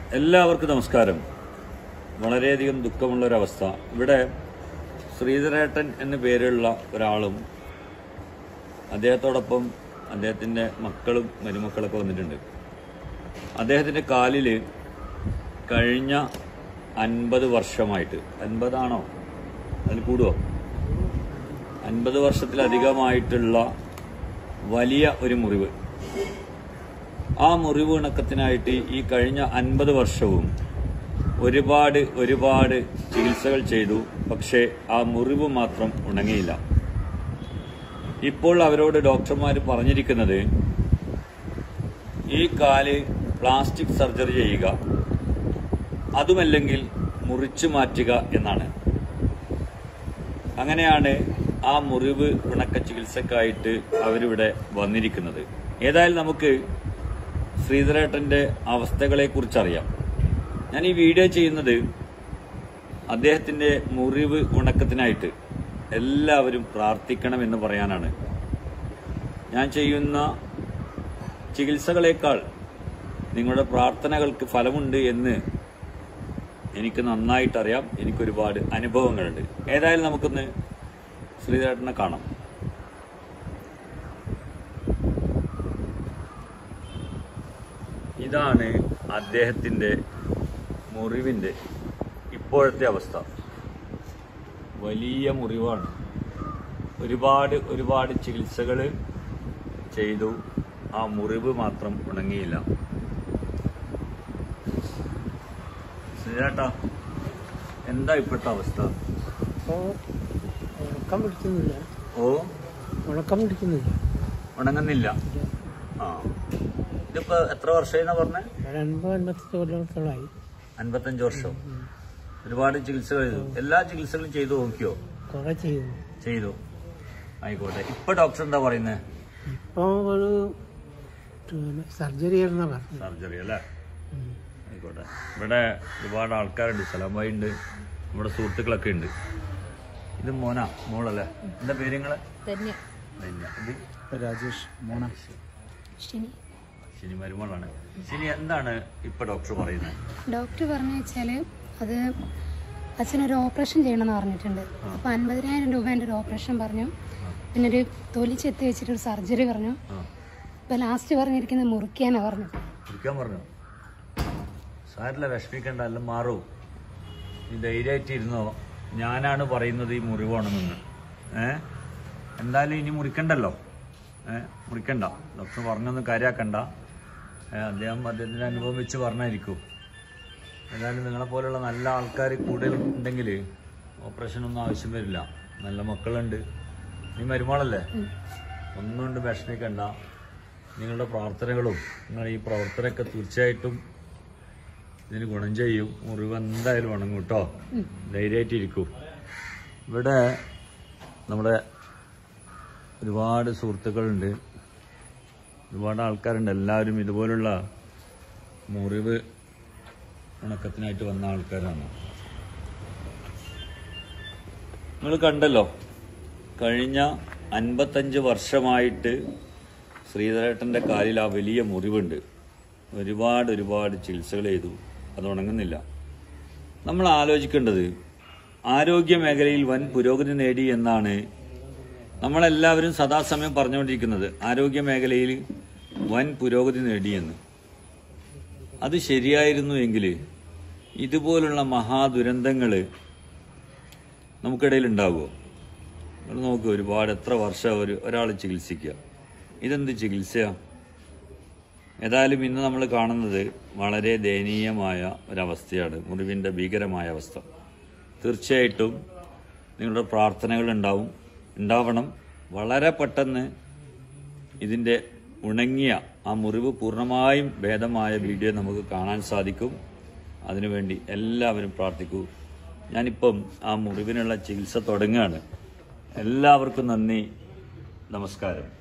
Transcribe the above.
എല്ലാവർക്കും നമസ്കാരം വളരെയധികം ദുഃഖമുള്ള ഒരവസ്ഥ ഇവിടെ ശ്രീധരേട്ടൻ എന്നു പേരുള്ള ഒരാളും അദ്ദേഹത്തോടൊപ്പം അദ്ദേഹത്തിന്റെ മക്കളും മരുമക്കളൊക്കെ വന്നിട്ടുണ്ട് അദ്ദേഹത്തിന്റെ കാലില് കഴിഞ്ഞ അൻപത് വർഷമായിട്ട് അൻപതാണോ അതിൽ കൂടുവോ അൻപത് വർഷത്തിലധികമായിട്ടുള്ള വലിയ ഒരു മുറിവ് ആ മുറിവ് ഇണക്കത്തിനായിട്ട് ഈ കഴിഞ്ഞ അൻപത് വർഷവും ഒരുപാട് ഒരുപാട് ചികിത്സകൾ ചെയ്തു പക്ഷേ ആ മുറിവ് മാത്രം ഉണങ്ങിയില്ല ഇപ്പോൾ അവരോട് ഡോക്ടർമാർ പറഞ്ഞിരിക്കുന്നത് ഈ കാല് പ്ലാസ്റ്റിക് സർജറി ചെയ്യുക അതുമല്ലെങ്കിൽ മുറിച്ചു മാറ്റുക എന്നാണ് അങ്ങനെയാണ് ആ മുറിവ് ഉണക്ക ചികിത്സക്കായിട്ട് അവരിവിടെ വന്നിരിക്കുന്നത് ഏതായാലും നമുക്ക് ശ്രീധരേട്ടന്റെ അവസ്ഥകളെ കുറിച്ചറിയാം ഞാൻ ഈ വീഡിയോ ചെയ്യുന്നത് അദ്ദേഹത്തിന്റെ മുറിവ് ഉണക്കത്തിനായിട്ട് എല്ലാവരും പ്രാർത്ഥിക്കണം എന്ന് പറയാനാണ് ഞാൻ ചെയ്യുന്ന ചികിത്സകളേക്കാൾ നിങ്ങളുടെ പ്രാർത്ഥനകൾക്ക് ഫലമുണ്ട് എന്ന് എനിക്ക് നന്നായിട്ടറിയാം എനിക്കൊരുപാട് അനുഭവങ്ങളുണ്ട് ഏതായാലും നമുക്കൊന്ന് ശ്രീധരേട്ടനെ കാണാം ഇതാണ് അദ്ദേഹത്തിന്റെ മുറിവിന്റെ ഇപ്പോഴത്തെ അവസ്ഥ വലിയ മുറിവാണ് ഒരുപാട് ഒരുപാട് ചികിത്സകൾ ചെയ്തു ആ മുറിവ് മാത്രം ഉണങ്ങിയില്ല ശ്രീരാട്ടാ എന്താ ഇപ്പോഴത്തെ അവസ്ഥ അപ്പോൾ ഉണക്കം പിടിക്കുന്നില്ല ഓ ഉണക്കം പിടിക്കുന്നില്ല ഉണങ്ങുന്നില്ല ആ ഇതിപ്പോ എത്ര വർഷമായിന്നാ പറഞ്ഞേ ഒരു അൻപത് അൻപത്തഞ്ച് കൊല്ലത്തോളമായി അൻപത്തഞ്ച് വർഷം ഒരുപാട് ചികിത്സകൾ ചെയ്തു എല്ലാ ചികിത്സകളും ചെയ്തു നോക്കിയോ കുറെ ചെയ്യുന്നു ചെയ്തു ആയിക്കോട്ടെ ഇപ്പൊ ഡോക്ടർ എന്താ പറയുന്നത് ഇപ്പോൾ ഒരു സർജറി ചെയ്യണമെന്നാ പറഞ്ഞത് സർജറി അല്ലേ ഉം. ആയിക്കോട്ടെ ഇവിടെ ഒരുപാട് ആൾക്കാരുണ്ട് സലാമായി ഉണ്ട് നമ്മുടെ സുഹൃത്തുക്കളൊക്കെ ഉണ്ട് ഇത് മോന മോളല്ലേ എന്താ പേര് നിങ്ങളെ തന്നെ ധന്യ. ഇത് രാജേഷ് മോണ ശനി ശനി മരുമോളാണ് ശനി എന്താണ് ഇപ്പൊ ഡോക്ടർ പറയുന്നത് ഡോക്ടർ പറഞ്ഞു വെച്ചാൽ അത് അച്ഛനൊരു ഓപ്പറേഷൻ ചെയ്യണമെന്ന് പറഞ്ഞിട്ടുണ്ട് അപ്പോൾ അൻപതിനായിരം രൂപേൻ്റെ ഒരു ഓപ്പറേഷൻ പറഞ്ഞു പിന്നെ ഒരു തൊലി ചെത്തി വെച്ചിട്ടൊരു സർജറി പറഞ്ഞു ആ ഇപ്പോൾ ലാസ്റ്റ് പറഞ്ഞിരിക്കുന്നത് മുറിക്കാനാണ് പറഞ്ഞത് കുടിക്കാൻ പറഞ്ഞു സാരില്ല വിഷമിക്കണ്ട എല്ലാം മാറൂ നീ ധൈര്യമായിട്ട് ഇരുന്നോ ഞാനാണ് പറയുന്നത് ഈ മുറിവാണെന്ന് ഏ എന്തായാലും ഇനി മുറിക്കണ്ടല്ലോ ഏ മുറിക്കണ്ട ഡോക്ടർ പറഞ്ഞൊന്നും കാര്യാക്കണ്ട ഏ, അദ്ദേഹം അദ്ദേഹത്തിന്റെ അനുഭവം വെച്ച് പറഞ്ഞായിരിക്കും ഏതായാലും നിങ്ങളെ പോലെയുള്ള നല്ല ആൾക്കാർ കൂടുതൽ ഉണ്ടെങ്കിൽ ഓപ്പറേഷനൊന്നും ആവശ്യം വരില്ല നല്ല മക്കളുണ്ട് നീ മരുമോളല്ലേ ഒന്നും കൊണ്ട് വിഷമിക്കണ്ട നിങ്ങളുടെ പ്രാർത്ഥനകളും നിങ്ങളുടെ ഈ പ്രവർത്തനമൊക്കെ തീർച്ചയായിട്ടും ഇതിന് ഗുണം ചെയ്യും മുറിവ് എന്തായാലും ഉണങ്ങും കേട്ടോ ധൈര്യമായിട്ടിരിക്കൂ ഇവിടെ നമ്മുടെ ഒരുപാട് സുഹൃത്തുക്കളുണ്ട് ഒരുപാട് ആൾക്കാരുണ്ട് എല്ലാവരും ഇതുപോലുള്ള മുറിവ് ഉണക്കത്തിനായിട്ട് വന്ന ആൾക്കാരാണ് നിങ്ങൾ കണ്ടല്ലോ കഴിഞ്ഞ അൻപത്തഞ്ച് വർഷമായിട്ട് ശ്രീധരേട്ടൻ്റെ കാലിൽ ആ വലിയ മുറിവുണ്ട് ഒരുപാട് ഒരുപാട് ചികിത്സകൾ ചെയ്തു അത് ഉണങ്ങുന്നില്ല നമ്മൾ ആലോചിക്കേണ്ടത് ആരോഗ്യ മേഖലയിൽ വൻ പുരോഗതി നേടി എന്നാണ് നമ്മളെല്ലാവരും സദാസമയം പറഞ്ഞുകൊണ്ടിരിക്കുന്നത് ആരോഗ്യ മേഖലയിൽ വൻ പുരോഗതി നേടിയെന്ന് അത് ശരിയായിരുന്നു എങ്കിൽ ഇതുപോലുള്ള മഹാദുരന്തങ്ങൾ നമുക്കിടയിൽ ഉണ്ടാവുമോ നിങ്ങൾ നോക്ക് ഒരുപാട് എത്ര വർഷം ഒരു ഒരാൾ ചികിത്സിക്കുക ഇതെന്ത് ചികിത്സയാ ഏതായാലും ഇന്ന് നമ്മൾ കാണുന്നത് വളരെ ദയനീയമായ ഒരവസ്ഥയാണ് മുറിവിൻ്റെ ഭീകരമായ അവസ്ഥ തീർച്ചയായിട്ടും നിങ്ങളുടെ പ്രാർത്ഥനകൾ ഉണ്ടാവും ഉണ്ടാവണം വളരെ പെട്ടെന്ന് ഇതിൻ്റെ ഉണങ്ങിയ ആ മുറിവ് പൂർണ്ണമായും ഭേദമായ വീഡിയോ നമുക്ക് കാണാൻ സാധിക്കും അതിനുവേണ്ടി എല്ലാവരും പ്രാർത്ഥിക്കൂ ഞാനിപ്പം ആ മുറിവിനുള്ള ചികിത്സ തുടങ്ങുകയാണ് എല്ലാവർക്കും നന്ദി നമസ്കാരം